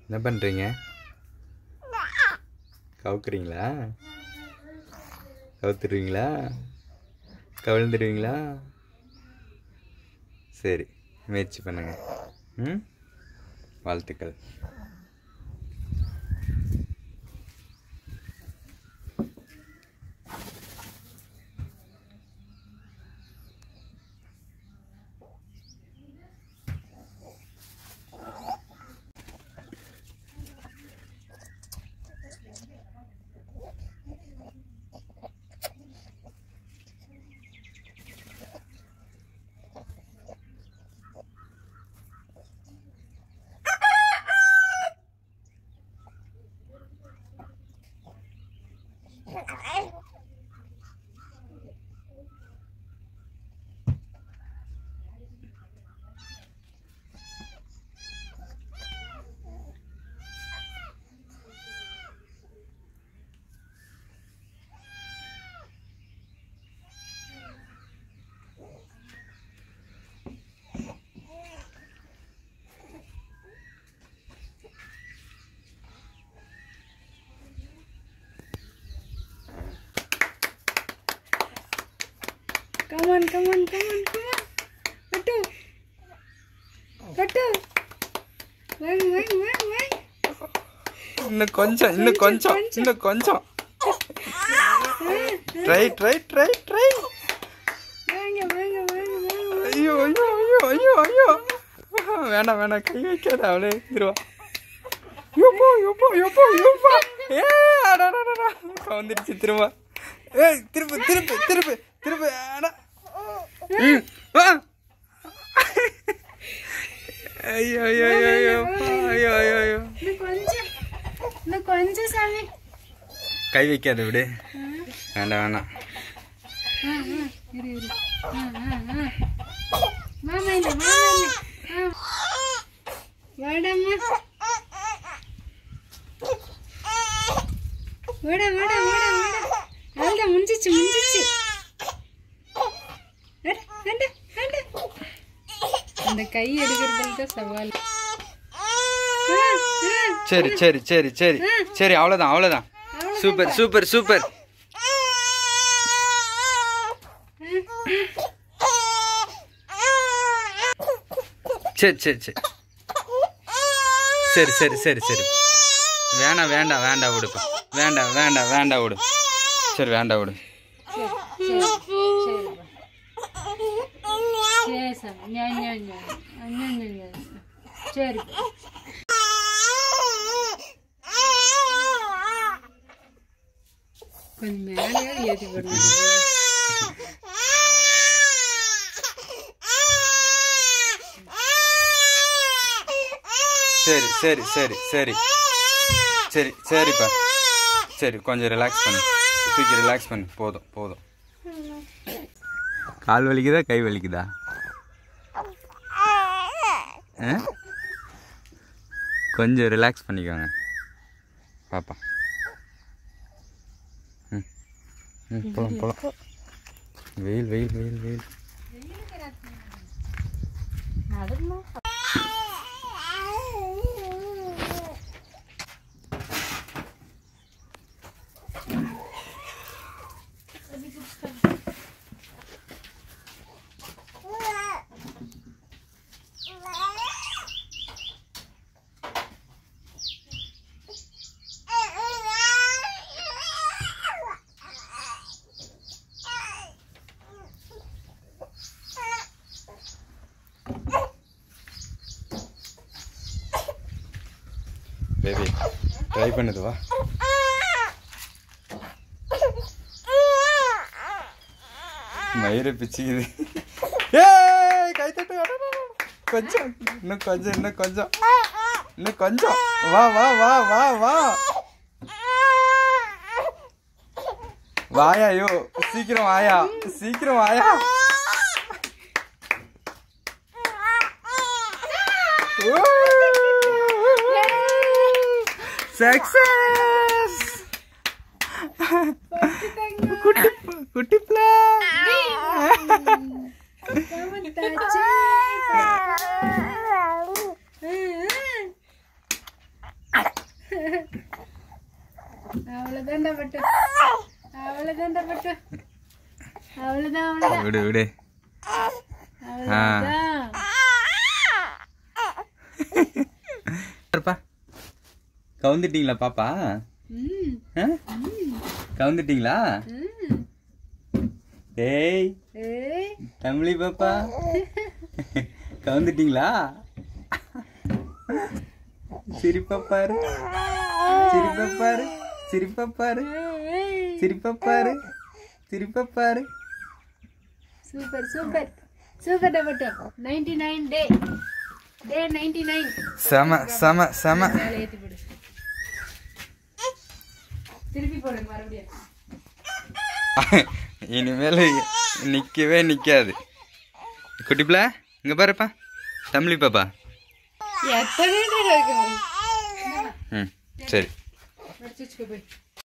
என்ன பண்ணுறீங்க கவுக்குறீங்களா கவுத்துருவீங்களா கவிழ்ந்துடுவீங்களா சரி முயற்சி பண்ணுங்க ம் வாழ்த்துக்கள் Come on, come on, come on, come on. கட்டு கட்டு வாங்க வாங்க வாங்க வாங்க இன்னும் கொஞ்சம் இன்னும் கொஞ்சம் இன்னும் கொஞ்சம் ட்ரை ட்ரை ட்ரை ட்ரை வாங்க வாங்க வாங்க வாங்க ஐயோ ஐயோ ஐயோ ஐயோ ஐயோ வேண்டாம் வேண்டாம் கை வைக்காத அவளே திருவா யோப்போ யோப்போ யோப்போ யோப்பா ஏ அடடடடா கவுந்துருச்சு திரும்ப ஏய் திருப்பு திருப்பு திருப்பு திருப்பு அடா ம், ஆ. ஐயோ ஐயோ ஐயோ ஐயோ ஐயோ ஐயோ ஐயோ இன்னும் கொஞ்சம் இன்னும் கொஞ்சம் சாமி கை வைக்காத விடு வேண்டாம் வேண்டாம் ஆ ஆ இரு இரு ஆ ஆ ஆ மாமா இல்லை மாமா இல்லை ஆ வாடாம்மா வாடா வாடா வாடா வாடா அவ்வளோதான் முடிஞ்சிச்சு முடிஞ்சிச்சு வாடா, வாடா, வாடா. அந்த கை எடுக்கிறதுல தான் சவால் ஆ, ஆ. சரி சரி சரி சரி சரி அவ்வளோதான் அவ்வளோதான் சூப்பர் சூப்பர் சூப்பர் சரி சரி சரி சரி சரி சரி சரி வேணாம் வேண்டாம் வேண்டாம் விடுப்பா வேண்டாம் வேண்டாம் வேண்டாம் விடு சரி வேண்டாம் விடு சரி சாமி ஞா, ஞா, ஞா. ஞா, ஞா, ஞா. சரி கொஞ்சம் மேலே ஏற்றி போடுங்க சரி சரி சரி சரி சரி சரிப்பா சரி கொஞ்சம் ரிலாக்ஸ் பண்ணு தூக்கி ரிலாக்ஸ் பண்ணு போதும் போதும் கால் வலிக்குதா கை வலிக்குதா ஆ? கொஞ்சம் ரிலாக்ஸ் பண்ணிக்கோங்க பாப்பா ம் ம் போலாம் போலாம் வெயில் வெயில் வெயில் வெயில் பேபி ட்ரை பண்ணுது வா மயிறு பிச்சுக்குது ஏய் கை தட்டு அடடட. கொஞ்சம் இன்னும் கொஞ்சம் இன்னும் கொஞ்சம் இன்னும் கொஞ்சம் வா வா வா வா வா வாயா ஐயோ சீக்கிரம் வாயா சீக்கிரம் வாயா சக்சஸ் குட்டி குட்டி பிள்ளை அவ்வளவுதான்டா பட்டு அவ்வளவுதான்டா பட்டு அவ்வளவுதான் அவ்வளவுதான் விடு விடு அவ்வளவுதான் இருப்பா கவுந்துட்டீங்களா பாப்பா ம் ஆ? கவுந்துட்டீங்களா ம் டேய் ஏய் தமிழி பாப்பா கவுந்துட்டீங்களா சிரிப்பா பாரு சிரிப்பா பாரு சிரிப்பா பாரு சிரிப்பா பாரு சிரிப்பா பாரு சூப்பர் சூப்பர் சூப்பர் டபட்டு நைன்டி நைன் டே டே நைன்டி நைன் செம செம செம மேலே ஏற்றி போடு திருப்பி போடு மறுபடியும் இனிமேல் நிற்கவே நிற்காது குட்டிப்பில இங்கே பாருப்பா தமிழி பாப்பா எத்தனை நேரம் இருக்கு ம் சரி வச்சு வச்சுக்கோ போய்